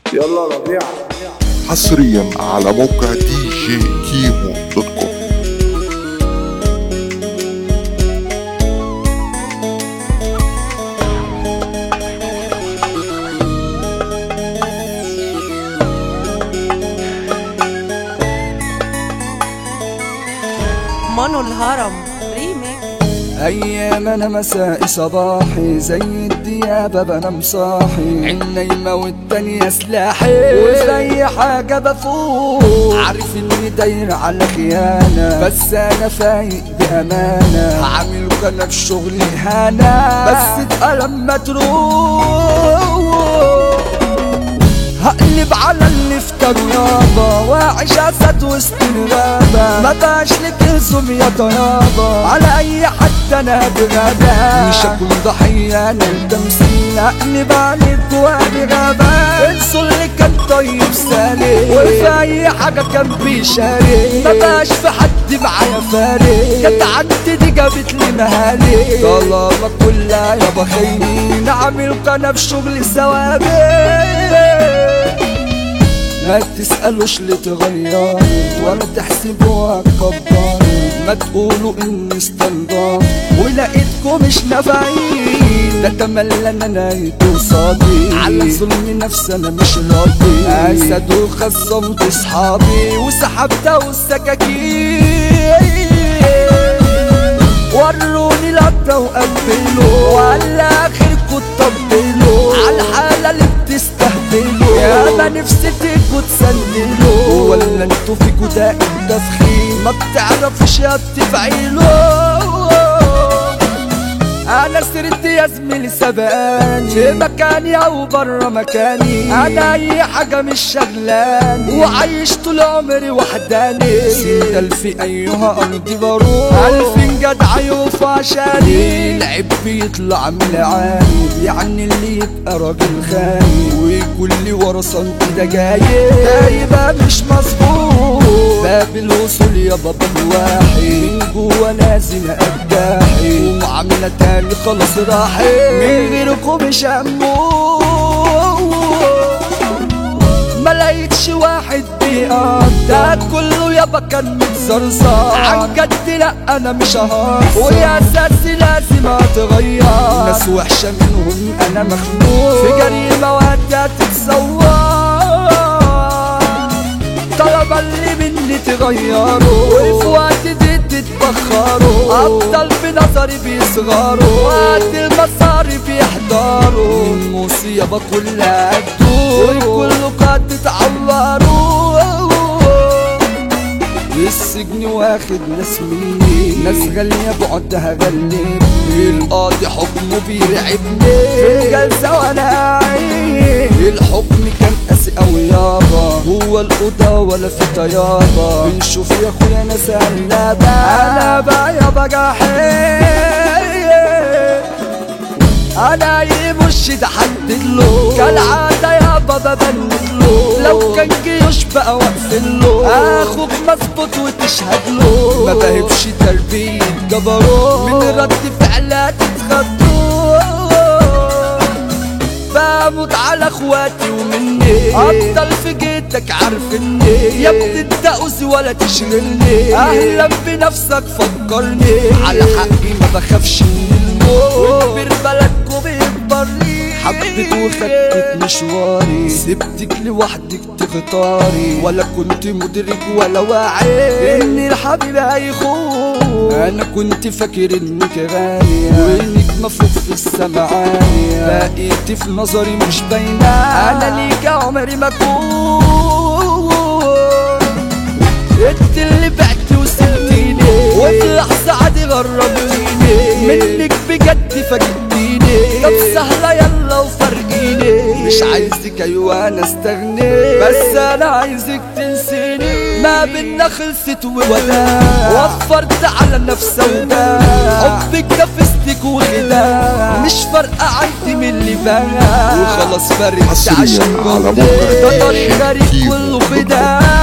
يلا ربيع حصريا على موقع دي جي كيمو دوت كوم مانو الهرم ريميك ايام انا مساء صباحي زي الديابة بنام صاحي عين نايمة والتانية سلاحي وزي حاجة بفوق عارف اني داير على خيانة بس انا فايق بامانة هعمل انا في شغلي هنا بس اتقلم متروك هقلب على اللي في يابا واعيش اسد وسط الغابة ما بقاش لك الزم يا طيابة على اي حد انا بغابة مش هكون ضحية انا التمثيل اقلب عليك وادي غابة انسوا اللي كان طيب سالي وفي اي حاجة كان بيشارك ما بقاش في حد معايا فارق كانت عندي دي جابت لي مهالي طالما كلها يابا خاينين اعمل قناة في شغل ثوابت ما تسألوش ليه اتغيرت ولا تحسبوها كبار ما تقولوا اني استنضاف ولقيتكم مش نافعين ده تملى ان انا قصادي على ظلم نفسي انا مش راضي اسد وخصمت اصحابي وسحبت والسكاكين وروني لقطة وقبلوا وعلى اخركوا تطبلوا على الحالة اللي بتستهبلوا يا ما نفسي تيجوا تسللوا ولا انتوا فيكوا ده التفخيم ما بتعرفوش يا تفعيلوا انا سرت يا زميلي سبقاني في مكاني او برا مكاني انا اي حاجه مش شغلاني وعايش طول عمري وحداني ست الف ايها ارضي بروح الف جدع يوفى عشاني العيب بيطلع من العاني يعني اللي يبقى راجل خاين ويقول لي ورا سنتي ده جاي يبقى مش مظبوط باب الوصول يا بابا الواحد من جوا لازم ابداحي ومعاملة تاني خلاص راحت من غيركم مش هموت ما لقيتش واحد بيقدر كله يابا كان متزرزر عن جد لا انا مش ههزر ويا اساسي لازم اتغير ناس وحشه منهم انا مخنوق في جريمه وهدات تتصور طلب اللي مني تغيروا وفي وقت دي تتبخروا افضل بنظري بيصغروا وقت المصاري بيحضروا المصيبة كلها تدور وكله قد تتعوروا السجن واخد ناس مني ناس غالية بعدها غلبني القاضي حكمه بيرعبني في الجلسة وانا عايش الحكم كان قاسي اوي يابا هو الأوضة ولا في طيابة بنشوف يا اخويا ناس قلابة انا بقى يابا جحيم انا يمشي ده حدد له كالعادة يابا ببند له لو كان جيوش بقى واقفل له اخوك مظبوط وتشهد له ما بهبش تربية جبروت من رد فعلات تتخضوا بموت على اخواتي ومني افضل في جيتك عارفني يا بتدقس ولا تشغلني اهلا بنفسك فكرني على حقي ما بخافش من الموت وكبر بلدك وبيكبرني حبيت وخدت مشواري سبتك لوحدك تختاري ولا كنت مدرك ولا واعي ان الحبيب هيخون انا كنت فاكر انك غالية وانك مفروض في السما عالية بقيت في نظري مش باينة انا ليك عمري ما اكون انت اللي بعتي وسبتيني وفي لحظة عادي غربتيني منك بجد فاجئتيني طب سهلة يلا وفرقيني مش عايزك ايوه انا استغني بس انا عايزك تنسيني ما بينا خلصت ووداع وفرت على نفسي وداع حبك كفستك وخداع مش فارقة عندي من اللي بقى وخلاص فرقت حصرياً عشان على جنبي موقع ده طريق دي جي غريب كيمو كله دوت كوم. بداع